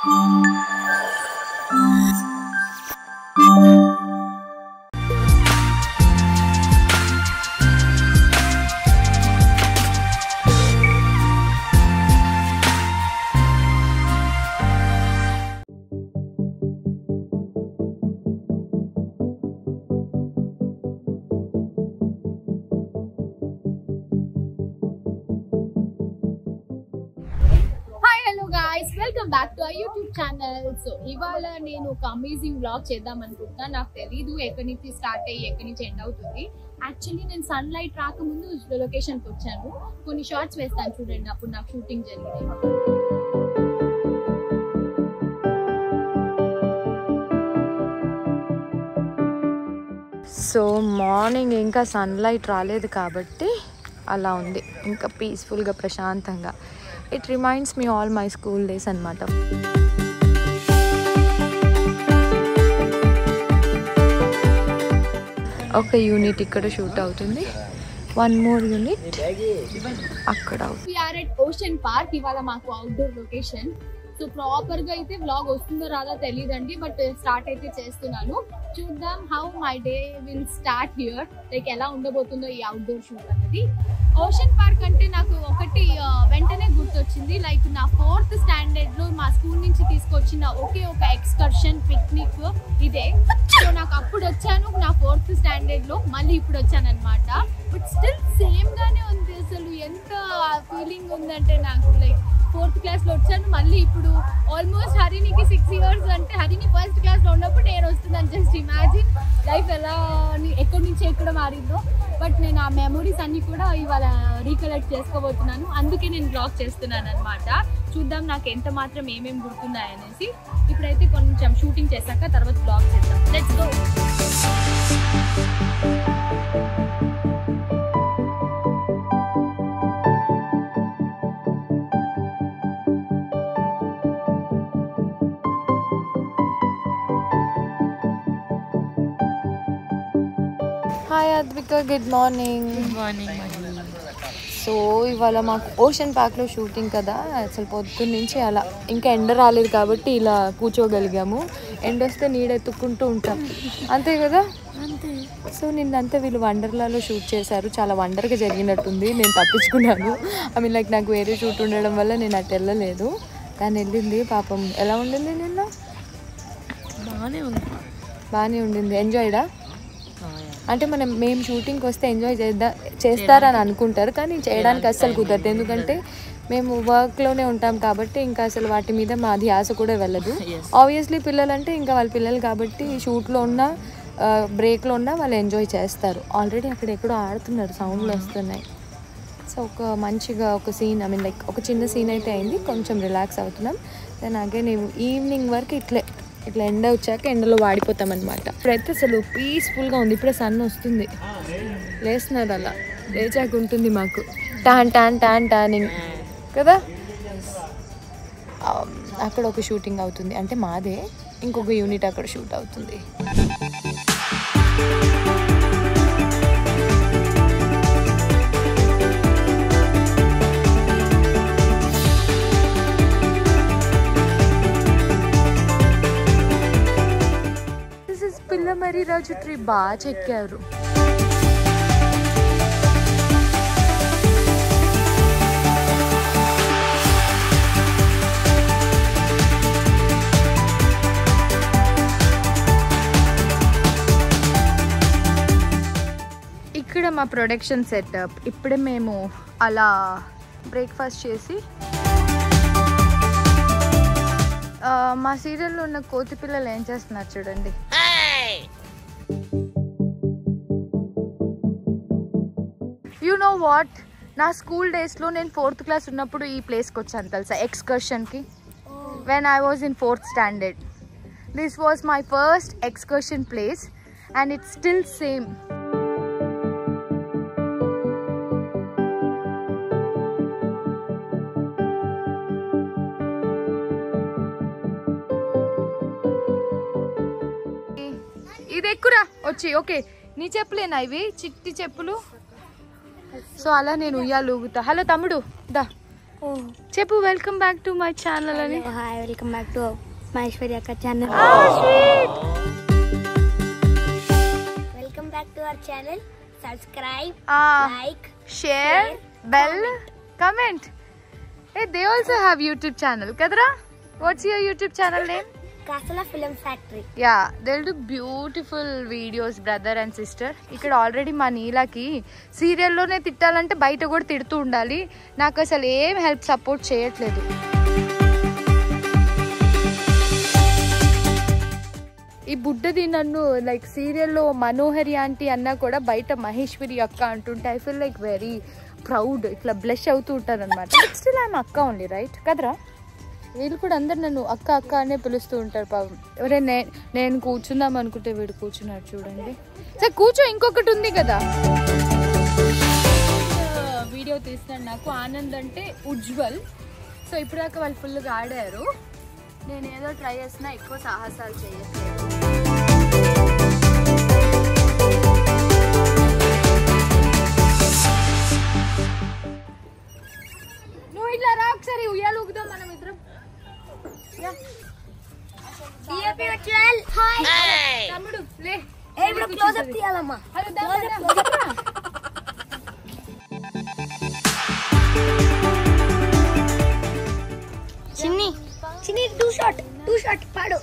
Hi hello guys welcome back to our YouTube channel so ఇవాళ నేను ఒక amazing blog చేద్దాం అనుకుంటున్నా నాకు తెలీదు ఎక్కడి నుంచి స్టార్ట్ అయ్యి ఎక్కడి నుంచి ఎండ్ అవుతుంది యాక్చువల్లీ నేను సన్ లైట్ రాకముందు లొకేషన్ కి వచ్చాను కొన్ని షార్ట్స్ వేస్తాను చూడండి అప్పుడు నాకు షూటింగ్ జరిగింది సో మార్నింగ్ ఇంకా సన్లైట్ రాలేదు కాబట్టి అలా ఉంది ఇంకా పీస్ఫుల్గా ప్రశాంతంగా it reminds me all my school days అనమాట ఒక యూనిట్ ఇక్కడ షూట్ అవుతుంది వన్ మోర్ యూనిట్ అక్కడ అవుతుంది వీఆర్ ఎట్ ఓషన్ పార్క్ ఇవాళ మాకు అవుట్డోర్ లొకేషన్ సో ప్రాపర్ గా అయితే వ్లాగ్ వస్తుందో రాదో తెలియదండి బట్ స్టార్ట్ అయితే చేస్తున్నాను చూద్దాం how my day will start here like ఎలా ఉండబోతుందో ఈ అవుట్డోర్ షూట్ అనేది ఓషన్ పార్క్ అంటే నాకు ఒకటి ఆ, వెంటనే గుర్తొచ్చింది లైక్ నా ఫోర్త్ స్టాండర్డ్ లో మా స్కూల్ నుంచి తీసుకొచ్చిన ఒకే ఒక ఎక్స్కర్షన్ పిక్నిక్ ఇదే సో నాకు అప్పుడు వచ్చాను నా ఫోర్త్ స్టాండర్డ్ లో మళ్ళీ ఇప్పుడు వచ్చాను అనమాట బట్ స్టిల్ సేమ్ గానే ఉంది అసలు ఎంత ఫీలింగ్ ఉందంటే నాకు లైక్ ఫోర్త్ క్లాస్ లో వచ్చాను మళ్ళీ ఇప్పుడు ఆల్మోస్ట్ హరినికి సిక్స్ ఇయర్స్ అంటే హరిని ఫస్ట్ క్లాస్ లో ఉన్నప్పుడు నేను వస్తున్నాను జస్ట్ ఇమాజిన్ లైఫ్ ఎలా అని ఎక్కడి నుంచి ఎక్కడ మారిందో బట్ నేను ఆ మెమొరీస్ అన్ని కూడా ఇవాళ రీకలెక్ట్ చేసుకోబోతున్నాను అందుకే నేను బ్లాగ్ చేస్తున్నాను అనమాట చూద్దాం నాకు ఎంత మాత్రం ఏమేమి గుర్తున్నాయి అనేసి ఇప్పుడైతే కొంచెం షూటింగ్ చేశాక తర్వాత బ్లాగ్ చేద్దాం let's go hi Advika good morning good morning so ఇవాళ మాకు ఓషన్ పార్క్లో షూటింగ్ కదా అసలు పొద్దున్న నుంచి అలా ఇంకా ఎండ రాలేదు కాబట్టి ఇలా కూర్చోగలిగాము ఎండ వస్తే నీడ ఎత్తుక్కుంటూ ఉంటాం అంతే కదా అంతే సో నిన్నంతా వీళ్ళు వండర్లాలో షూట్ చేశారు చాలా వండర్గా జరిగినట్టుంది నేను తప్పించుకున్నాను ఐ మీన్ లైక్ నాకు వేరే షూట్ ఉండడం వల్ల నేను అటు వెళ్ళలేదు కానీ వెళ్ళింది పాపం ఎలా ఉండింది నిన్న బాగానే ఉంది బాగానే ఉండింది ఎంజాయ్డా అంటే మనం మేము షూటింగ్కి వస్తే ఎంజాయ్ చేద్దాం చేస్తారని అనుకుంటారు కానీ చేయడానికి అస్సలు కుదరదు ఎందుకంటే మేము వర్క్లోనే ఉంటాం కాబట్టి ఇంకా అసలు వాటి మీద మా ధ్యాస కూడా వెళ్ళదు ఆబ్వియస్లీ పిల్లలంటే ఇంకా వాళ్ళ పిల్లలు కాబట్టి షూట్లో ఉన్న బ్రేక్లో ఉన్న వాళ్ళు ఎంజాయ్ చేస్తారు ఆల్రెడీ అక్కడ ఎక్కడో ఆడుతున్నారు సౌండ్లు వస్తున్నాయి సో ఒక మంచిగా ఒక సీన్ ఐ మీన్ లైక్ ఒక చిన్న సీన్ అయితే అయింది కొంచెం రిలాక్స్ అవుతున్నాం దెన్ అగైన్ ఈవినింగ్ వరకు ఇట్లే ఇట్లా ఎండ వచ్చాక ఎండలో వాడిపోతాం అనమాట ఇప్పుడైతే అసలు పీస్ఫుల్గా ఉంది ఇప్పుడే సన్ వస్తుంది లేస్తున్నారు అలా లేచాక ఉంటుంది మాకు టాన్ టాన్ టాన్ టానింగ్ కదా Um, అక్కడ ఒక షూటింగ్ అవుతుంది అంటే మాదే ఇంకొక యూనిట్ అక్కడ షూట్ అవుతుంది this is Pillamarri Raju tree బాగా చెక్కారు ఇక్కడ మా ప్రొడక్షన్ సెటప్ ఇప్పుడే మేము అలా బ్రేక్ఫాస్ట్ చేసి ఆ, మా సీరియల్లో ఉన్న కోతి పిల్లలు ఏం చేస్తున్నారు చూడండి యు నో వాట్ నా స్కూల్ డేస్లో నేను ఫోర్త్ క్లాస్ ఉన్నప్పుడు ఈ ప్లేస్కి వచ్చాను తెలుసా ఎక్స్కర్షన్కి when I was in fourth standard this was my first excursion place and it's still same ఇది ఎక్కురా వచ్చి ఓకే నీ చెప్పులేనా ఇవి చిట్టి చెప్పులు సో అలా నేను ఉయ్యాలు ఊగుతా హలో తమ్ముడు దా చెప్పు welcome back to my channel అని hi welcome back to Maheshwari అక్క channel welcome back to our channel subscribe like share bell comment ఏ they also have YouTube channel కదరా what's your YouTube channel name Kasala film factory yeah they'll do beautiful videos brother and sister ఇక్కడ already మా నీలాకి సీరియల్లోనే తిట్టాలంటే బయట కూడా తిడుతూ ఉండాలి నాకు అసలు ఏం హెల్ప్ సపోర్ట్ చేయట్లేదు ఈ బుడ్డది నన్ను లైక్ సీరియల్లో మనోహరి ఆంటీ అన్నా కూడా బయట మహేశ్వరి అక్క అంటుంటే I feel like very proud ఇట్లా బ్లష్ అవుతూ ఉంటారు అనమాట స్టిల్ ఐఎమ్ అక్క ఓన్లీ రైట్ కదరా వీళ్ళు కూడా అందరు నన్ను అక్క అక్క అనే పిలుస్తూ ఉంటారు పాపం ఎవరే నే- నేను కూర్చుందాం అనుకుంటే వీడు కూర్చున్నాడు చూడండి సరే కూర్చో ఇంకొకటి ఉంది కదా వీడియో తీస్తున్నాడు నాకు ఆనంద్ అంటే ఉజ్వల్ సో ఇప్పుడు దాకా వాళ్ళు ఫుల్గా ఆడారు నేను ఏదో ట్రై చేస్తున్నా ఎక్కువ సాహసాలు చేయట్లేదు నువ్వు ఇట్లా రా ఒకసారి ఉయ్యాలు ఊగుదాం మనం ఇద్దరం రా. హాయ్ తమ్ముడు లే ఇప్పుడు క్లోజ్ అప్ తీయాలమ్మా అరే దా, దా, దా. చిన్ని చిన్ని టూ షాట్ టూ షాట్ పాడు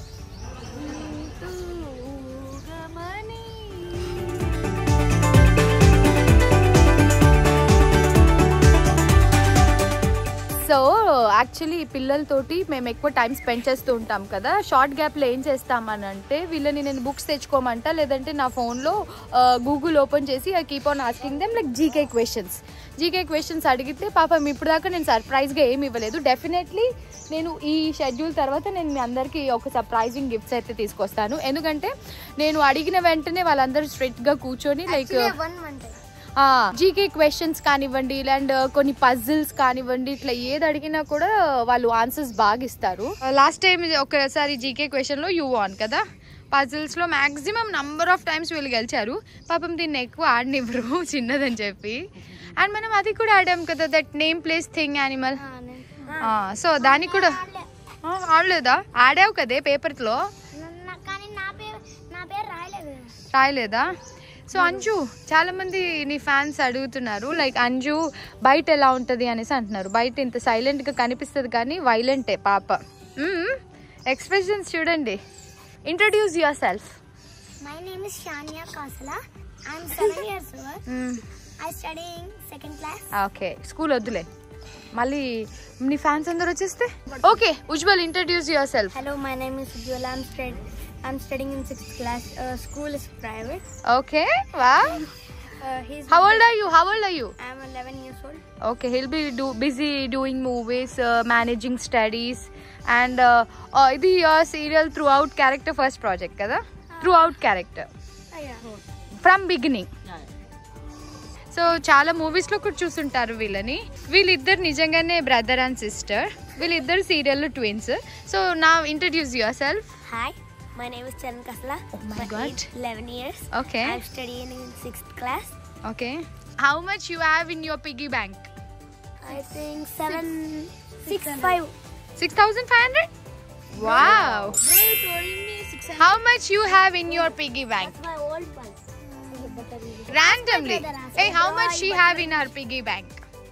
సో యాక్చువల్లీ ఈ పిల్లలతోటి మేము ఎక్కువ టైం స్పెండ్ చేస్తూ ఉంటాం కదా షార్ట్ గ్యాప్లో ఏం చేస్తామని అంటే వీళ్ళని నేను బుక్స్ తెచ్చుకోమంటా లేదంటే నా ఫోన్లో గూగుల్ ఓపెన్ చేసి I keep on asking them like GK questions GK questions అడిగితే పాపం ఇప్పుడు దాకా నేను సర్ప్రైజ్గా ఏమి ఇవ్వలేదు డెఫినెట్లీ నేను ఈ షెడ్యూల్ తర్వాత నేను మీ అందరికీ ఒక సర్ప్రైజింగ్ గిఫ్ట్స్ అయితే తీసుకొస్తాను ఎందుకంటే నేను అడిగిన వెంటనే వాళ్ళందరూ స్ట్రైట్గా కూర్చొని like one month GK questions కానివ్వండి అండ్ కొన్ని పజిల్స్ కానివ్వండి ఇట్లా ఏది అడిగినా కూడా వాళ్ళు ఆన్సర్స్ బాగా ఇస్తారు లాస్ట్ టైం ఒకసారి జీకే క్వశ్చన్లో యూ వాన్ కదా పజిల్స్లో మ్యాక్సిమం నంబర్ ఆఫ్ టైమ్స్ వీళ్ళు గెలిచారు పాపం దీన్ని ఎక్కువ ఆడనివ్వరు చిన్నదని చెప్పి అండ్ మనం అది కూడా ఆడాం కదా that name place thing animal so దానికి కూడా ఆ, ఆడలేదా ఆడావు కదే పేపర్లో కానీ నా పేరు నా పేరు రాయలేదు రాయలేదా సో అంజు చాలా మంది నీ ఫ్యాన్స్ అడుగుతున్నారు లైక్ అంజు బయట ఎలా ఉంటుంది అనేసి అంటున్నారు బయట ఇంత సైలెంట్గా కనిపిస్తుంది కానీ వైలెంటే పాప ఎక్స్ప్రెషన్స్ చూడండి introduce your yourself my name is Shania Kasala I'm seven years old I studying second class okay school వద్దులే మళ్ళీ నీ ఫ్యాన్స్ అందరు వచ్చేస్తే okay Ujwal introduce your yourself Hello, my name is Ujjwala. I'm, stud- I'm studying in sixth class. Uh, school is private. Okay వా Uh, he's how old are you how old are you I'm 11 years old. Okay, he'll be do, busy doing movies, uh, managing studies, and uh, uh, ఇది your serial throughout character first project కదా throughout character Oh, yeah. From beginning so చాలా మూవీస్లో కూడా చూసుంటారు వీళ్ళని వీళ్ళిద్దరు నిజంగానే brother and sister వీళ్ళిద్దరు సీరియల్ ట్విన్స్ సో నా introduce your self Hi, my name is Charan Kasla. Oh my My God. age 11 years. Okay I'm studying in sixth class. Okay how much you have in your piggy bank I think seven, six, five. Six thousand five hundred wow How much you have in your piggy bank? That's my old one. Randomly. Hey, how much she have in her piggy bank?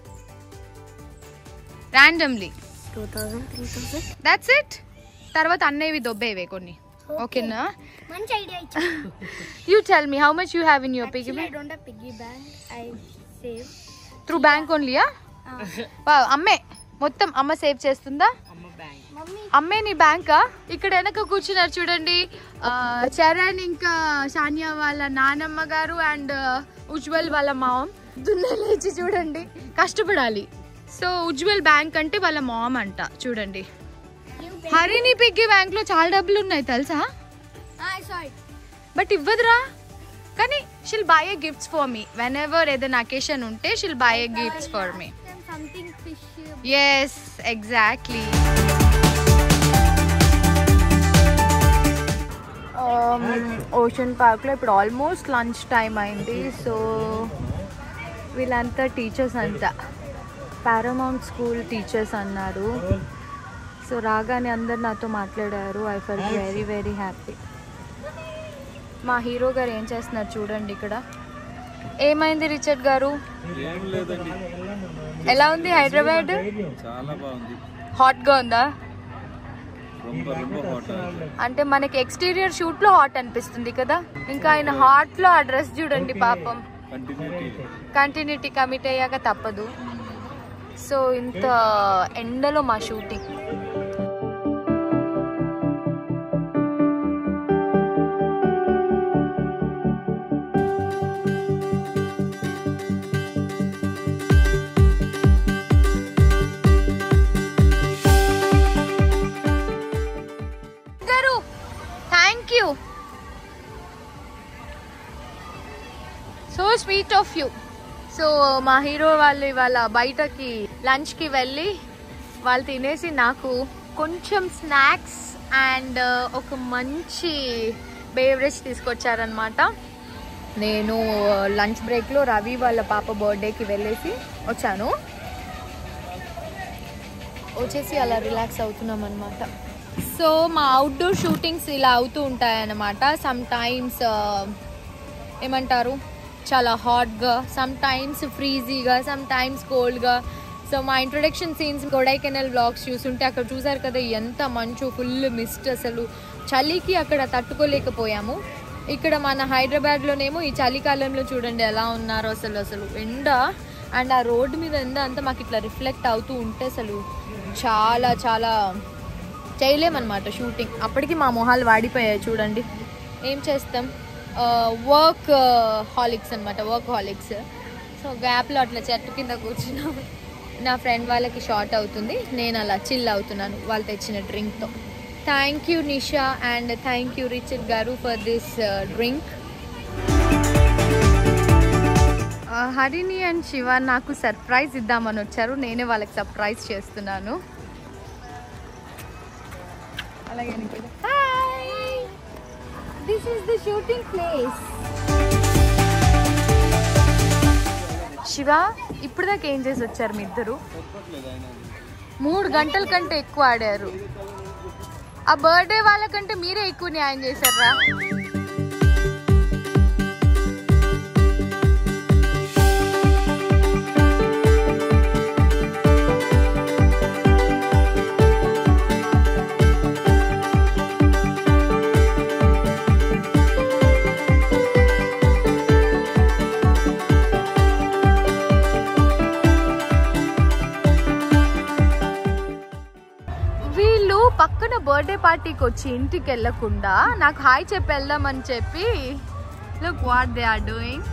Randomly. 2000, 3000. That's it? తర్వాత అన్నయ్యవి దొబ్బేవే కొన్ని ఓకేనా మంచి idea ఇచ్చాను you tell me how much you have in your piggy Actually, I bank don't have piggy bank. I save. Through bank ఓన్లీయా అమ్మే మొత్తం అమ్మ save చేస్తుందా Mummy, అమ్మే నీ బ్యాంకా ఇక్కడ వెనక కూర్చున్నారు చూడండి ఆ, చరణ్ ఇంకా షానియా వాళ్ళ నానమ్మ గారు అండ్ ఉజ్వల్ వాళ్ళ మామ్ దున్నే లేచి చూడండి కష్టపడాలి సో ఉజ్వల్ బ్యాంక్ అంటే వాళ్ళ మామ్ అంట చూడండి హరిని పిగ్గి బ్యాంక్ లో చాలా డబ్బులు ఉన్నాయి తెలుసా I saw it. బట్ ఇవ్వదురా కానీ she'll buy a gifts for me whenever ఏదైనా అకేషన్ ఉంటే she'll buy a gifts for me Then something fish. Yes exactly ocean పార్క్లో ఇప్పుడు ఆల్మోస్ట్ లంచ్ టైం అయింది సో వీళ్ళంతా టీచర్స్ అంతా పారామౌంట్ స్కూల్ టీచర్స్ అన్నారు సో రాగానే అందరు నాతో మాట్లాడారు I felt very very happy మా హీరో గారు ఏం చేస్తున్నారు చూడండి ఇక్కడ ఏమైంది రిచర్డ్ గారు ఏం లేదండి ఎలా ఉంది హైదరాబాద్ చాలా బాగుంది హాట్గా ఉందా రొంబ రొంబ హోటల్ అంటే మనకి ఎక్స్టీరియర్ షూట్ లో హాట్ అనిపిస్తుంది కదా ఇంకా ఆయన హాట్ లో ఆ డ్రెస్ చూడండి పాపం కంటిన్యూటీ కంటిన్యూటీ కమిట్ అయ్యాక తప్పదు సో ఇంత ఎండలో మా షూటింగ్ గారు thank you so sweet of you so మా హీరో వాళ్ళు ఇవాళ బయటకి లంచ్కి వెళ్ళి వాళ్ళు తినేసి నాకు కొంచెం స్నాక్స్ అండ్ ఒక మంచి బేవరేజ్ తీసుకొచ్చారనమాట నేను లంచ్ బ్రేక్లో రవి వాళ్ళ పాప బర్త్డేకి వెళ్ళేసి వచ్చాను వచ్చేసి అలా రిలాక్స్ అవుతున్నాం అనమాట సో మా అవుట్డోర్ షూటింగ్స్ ఇలా అవుతూ ఉంటాయన్నమాట సమ్ టైమ్స్ ఏమంటారు చాలా హాట్గా సమ్ టైమ్స్ ఫ్రీజీగా సమ్ టైమ్స్ కోల్డ్గా సో మా ఇంట్రొడక్షన్ సీన్స్ కొడైకెనల్ బ్లాగ్స్ చూస్తుంటే అక్కడ చూసారు కదా ఎంత మంచు ఫుల్ మిస్ట్ అసలు చలికి అక్కడ తట్టుకోలేకపోయాము ఇక్కడ మన హైదరాబాద్లోనేమో ఈ చలికాలంలో చూడండి ఎలా ఉన్నారో అసలు అసలు ఎండ అండ్ ఆ రోడ్డు మీద ఎండ అంతా మాకు ఇట్లా రిఫ్లెక్ట్ అవుతూ ఉంటే అసలు చాలా చాలా చేయలేమన్నమాట షూటింగ్ అప్పటికి మా మొహాలు వాడిపోయాయి చూడండి ఏం చేస్తాం వర్క్ హాలిక్స్ అనమాట వర్క్ హాలిక్స్ సో గ్యాప్లో అట్లా చెట్టు కింద కూర్చున్నాం నా ఫ్రెండ్ వాళ్ళకి షార్ట్ అవుతుంది నేను అలా చిల్ అవుతున్నాను వాళ్ళు తెచ్చిన డ్రింక్తో thank you Nisha and thank you Richard గారు for this drink Harini and Shiva నాకు సర్ప్రైజ్ ఇద్దామని వచ్చారు నేనే వాళ్ళకి సర్ప్రైజ్ చేస్తున్నాను అలాగే hi this is the shooting place Shiva ఇప్పుడు దాకా ఏం చేసి వచ్చారు మీ ఇద్దరు మూడు గంటల కంటే ఎక్కువ ఆడారు ఆ బర్త్డే వాళ్ళకంటే మీరే ఎక్కువ న్యాయం చేశారా వీళ్ళు పక్కన బర్త్డే పార్టీకి వచ్చి ఇంటికి వెళ్ళకుండా నాకు హాయ్ చెప్పి వెళ్దామని చెప్పి look what they are doing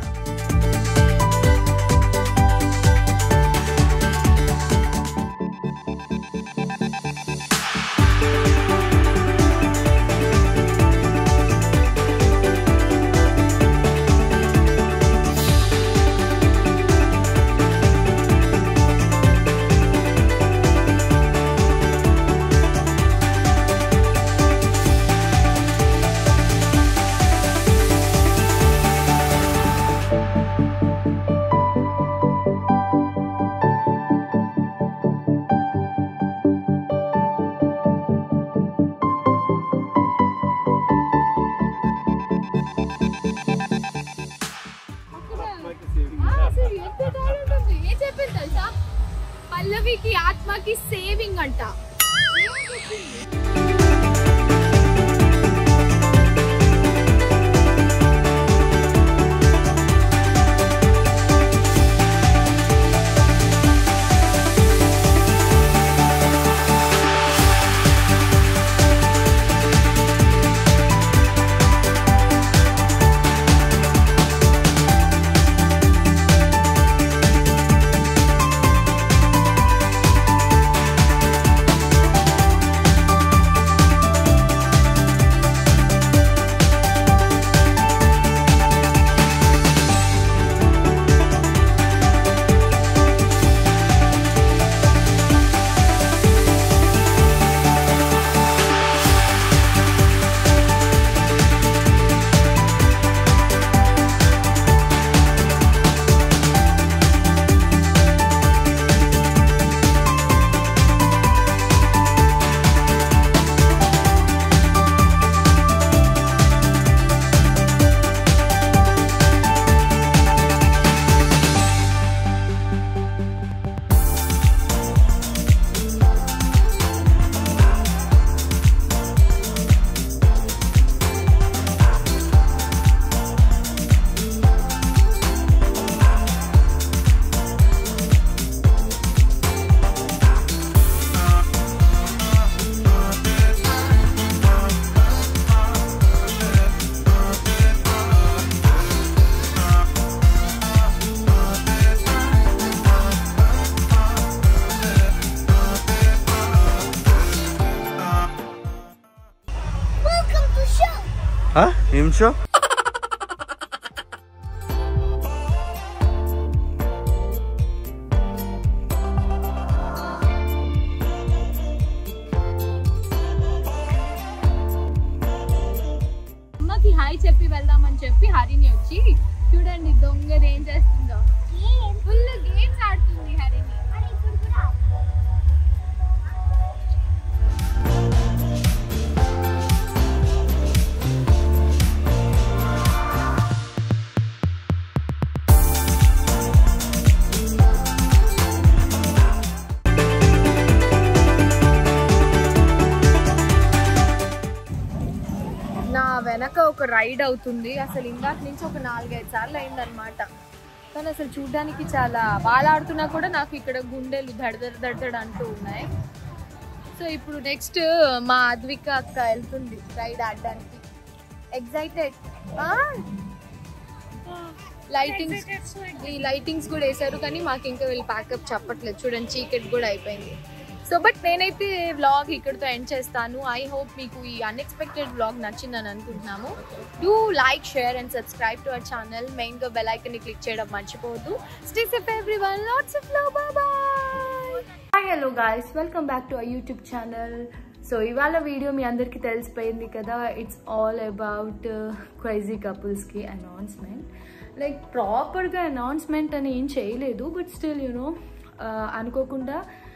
ఏం చెప్పింది తెలుసా పల్లవికి ఆత్మకి సేవింగ్ అంట ఆ ఏం షో అమ్మకి హాయ్ చెప్పి వెళ్దామని చెప్పి హరిని వచ్చి చూడండి దొంగది ఏం చేస్తుందో ఫుల్ గేమ్స్ ఆడుతుంది హరిని నా వెనక ఒక రైడ్ అవుతుంది అసలు ఇందాక నుంచి ఒక నాలుగైదు సార్లు అయిందనమాట కానీ అసలు చూడడానికి చాలా బాగా ఆడుతున్నా కూడా నాకు ఇక్కడ గుండెలు దడదడ దడదడ అంటూ ఉన్నాయి సో ఇప్పుడు నెక్స్ట్ మా అద్విక అక్క వెళ్తుంది రైడ్ ఆడడానికి ఎగ్జైటెడ్ లైటింగ్స్ ఈ లైటింగ్స్ కూడా వేసారు కానీ మాకు ఇంకా వీళ్ళు ప్యాకప్ చెప్పట్లేదు చూడండి చీకటి కూడా అయిపోయింది సో బట్ నేనైతే వ్లాగ్ ఇక్కడితో ఎండ్ చేస్తాను ఐ హోప్ మీకు ఈ అన్ఎక్స్పెక్టెడ్ వ్లాగ్ నచ్చిందని అనుకుంటున్నాము do like share and subscribe to our channel మెయిన్గా బెల్ ఐకన్ని క్లిక్ చేయడం మర్చిపోవద్దు stay safe everyone lots of love bye hi hello guys welcome back to our YouTube channel so ఇవాళ video మీ అందరికీ తెలిసిపోయింది కదా ఇట్స్ ఆల్ అబౌట్ క్రైజీ కపుల్స్కి అనౌన్స్మెంట్ లైక్ ప్రాపర్గా అనౌన్స్మెంట్ అని ఏం చేయలేదు బట్ స్టిల్ యూనో అనుకోకుండా